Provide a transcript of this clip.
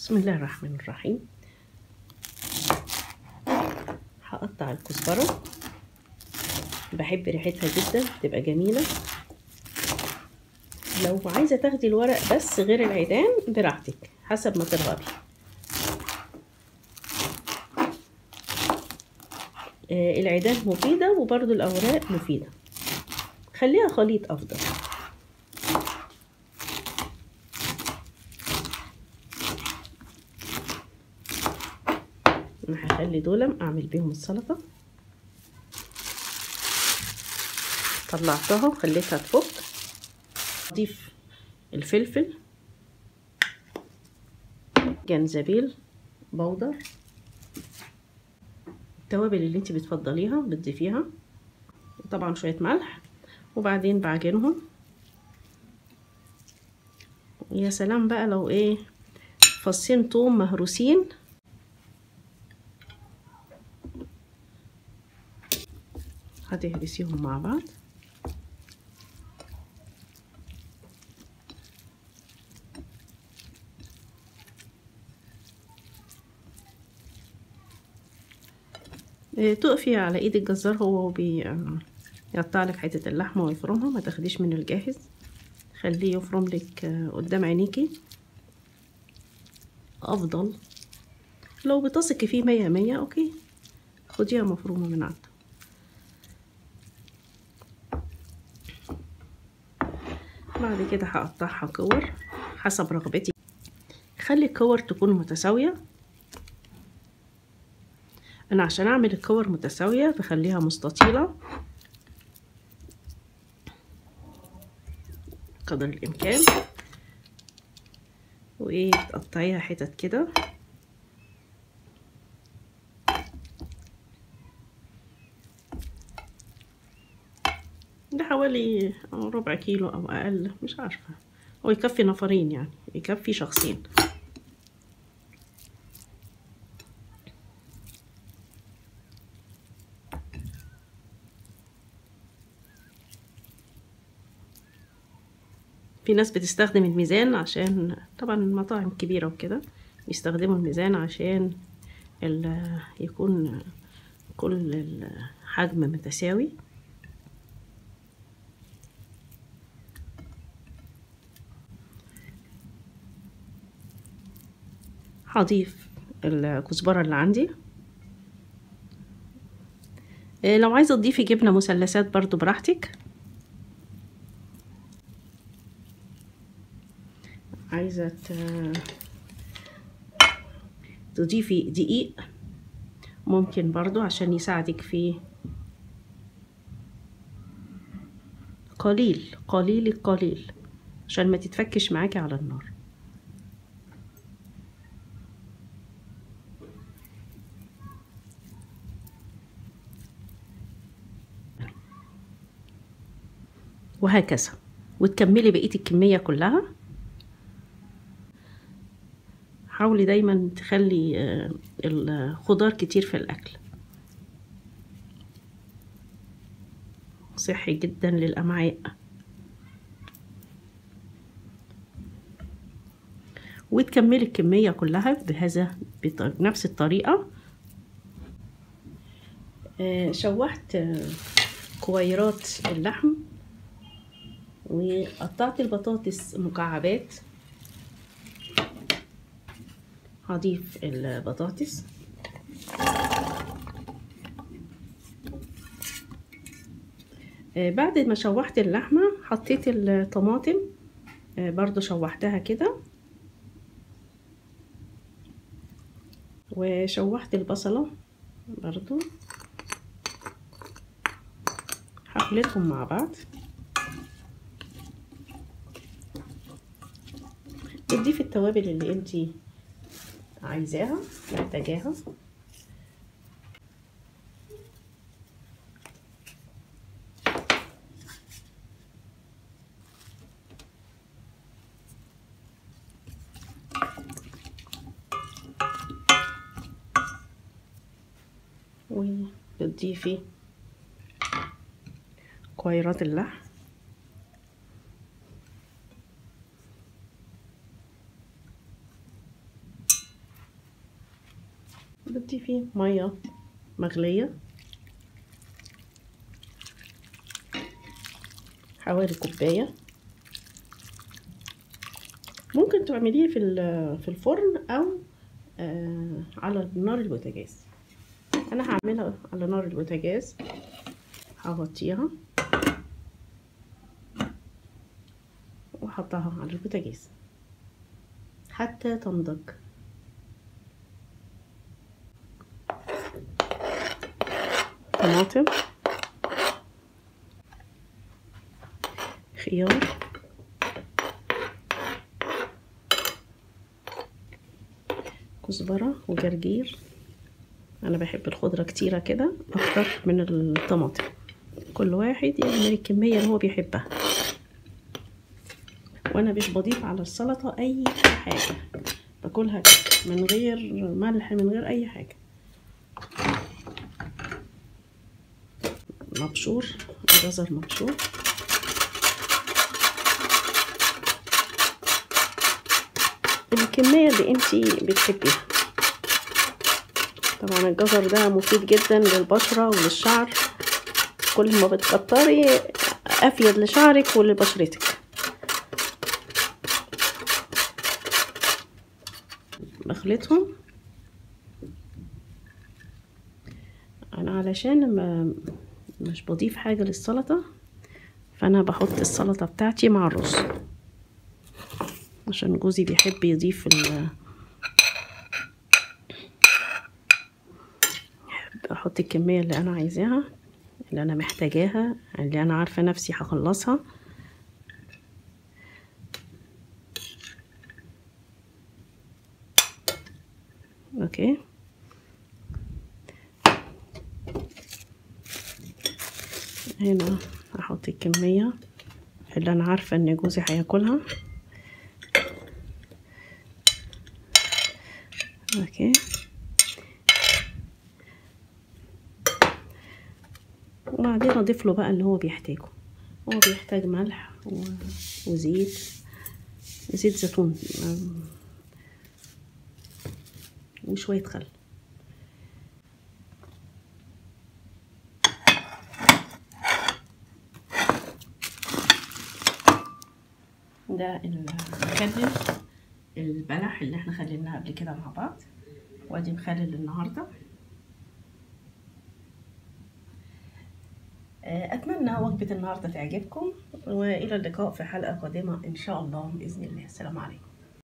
بسم الله الرحمن الرحيم هقطع الكزبرة بحب ريحتها جدا تبقى جميلة لو عايزة تاخدي الورق بس غير العيدان براحتك حسب ما ترغبي آه العيدان مفيدة وبرضو الأوراق مفيدة خليها خليط أفضل انا هخلي دول اعمل بيهم السلطة طلعتها وخليتها تفك اضيف الفلفل جنزبيل بودر التوابل اللي انت بتفضليها بتضيفيها طبعا شوية ملح وبعدين بعجنهم يا سلام بقى لو ايه فصين توم مهروسين هتهرسيهم مع بعض تقفي على ايد الجزار هو بيقطع لك حته اللحمه ويفرمها ما تاخديش من الجاهز خليه يفرم لك قدام عينيكي افضل لو بتثقي فيه مية مية اوكي خديها مفرومه من عنده بعد كده هقطعها كور حسب رغبتي خلي الكور تكون متساوية انا عشان اعمل الكور متساوية بخليها مستطيلة قدر الامكان وايه تقطعيها حتت كده ده حوالي ربع كيلو او اقل مش عارفة هو يكفي نفرين يعني يكفي شخصين في ناس بتستخدم الميزان عشان طبعا المطاعم كبيرة وكده يستخدموا الميزان عشان يكون كل الحجم متساوي هضيف الكزبرة اللي عندي لو عايزة تضيفي جبنة مثلثات برضو براحتك عايزة تضيفي دقيق ممكن برضو عشان يساعدك في قليل قليل القليل عشان ما تتفكش معاكي على النار وهكذا وتكملي بقية الكمية كلها حاولي دايما تخلي الخضار كتير في الأكل صحي جدا للأمعاء وتكملي الكمية كلها بهذا بنفس الطريقة شوحت كويرات اللحم وقطعت البطاطس مكعبات هضيف البطاطس بعد ما شوحت اللحمة حطيت الطماطم برضو شوحتها كده وشوحت البصلة برضو هخلطهم مع بعض تضيفي التوابل اللي انتي عايزاها محتاجاها وبتضيفي كويرات اللحم بتضيفي ميه مغليه حوالي كوبايه ممكن تعمليه في في الفرن او آه على نار البوتاجاز انا هعملها على نار البوتاجاز هغطيها واحطها على البوتاجاز حتى تنضج طماطم خيار كزبرة وجرجير انا بحب الخضرة كتيرة كده اكتر من الطماطم كل واحد يعمل الكمية اللي هو بيحبها وانا مش بضيف على السلطة اي حاجة باكلها كده من غير ملح من غير اي حاجة مبشور جزر مبشور الكمية اللي انتي بتحبيها طبعا الجزر ده مفيد جدا للبشرة وللشعر كل ما بتكتري افيد لشعرك ولبشرتك بخلطهم انا علشان ما مش بضيف حاجة للسلطة فانا بحط السلطة بتاعتي مع الرز عشان جوزي بيحب يضيف ال احط الكمية اللي انا عايزاها اللي انا محتاجاها اللي انا عارفة نفسي هخلصها اوكي هنا احط الكمية اللي انا عارفة ان جوزي هياكلها اوكي وبعدين اضيف له بقى اللي هو بيحتاجه هو بيحتاج ملح و... وزيت زيت زيتون وشوية خل ده المخلل البلح اللي احنا خليناه قبل كده مع بعض وادي مخلل النهارده اتمنى وجبه النهارده تعجبكم والى اللقاء في حلقه قادمه ان شاء الله باذن الله السلام عليكم